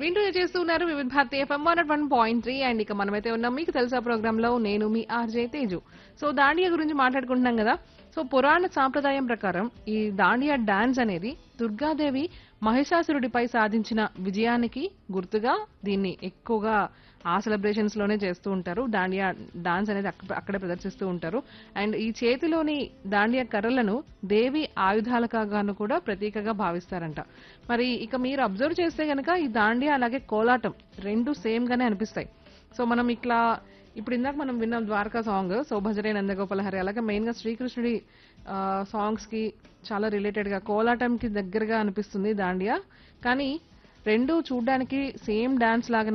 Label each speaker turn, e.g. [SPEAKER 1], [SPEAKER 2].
[SPEAKER 1] వింటూ చేస్తున్నారు Vividh Bharati FM one one point three and ఇక మనమైతే ఉన్నాం మీకు తెలుసా ప్రోగ్రామ్ లో నేను మీ ఆర్జే తేజు సో దాండియా గురించి మాట్లాడుకుంటున్నాం కదా సో పురాణ సాంప్రదాయం ప్రకారం ఈ దాండియా డాన్స్ అనేది దుర్గాదేవి మహిషాసురుడిపై సాధించిన విజయానికి గుర్తుగా దీన్ని ఎక్కువగా ఆ సెలబ్రేషన్స్ లోనే చేస్తూ ఉంటారు దాండియా డాన్స్ అనేది అక్క- అక్కడే ప్రదర్శిస్తూ ఉంటారు అండ్ ఈ చేతిలోని దాండియా కర్రలను దేవి ఆయుధాలుగాను కూడా ప్రతీకగా భావిస్తారంట మరి ఇక మీరు అబ్జర్వ్ చేస్తే గనక ఈ దాండియా అలాగే కోలాటం రెండు సేమ్ గానే అనిపిస్తాయి సో మనం ఇట్లా ఇప్పుడు ఇందాక మనం విన్నాం ద్వారకా సాంగ్ సో భజరే నందగోపాలహరి అలాగే మెయిన్ గా శ్రీకృష్ణుడి సాంగ్స్ కి చాలా రిలేటెడ్ గా కోలాటం కి దగ్గరగా అనిపిస్తుంది దాండియా కానీ రెండు చూడడానికి సేమ్ డాన్స్ లాగానే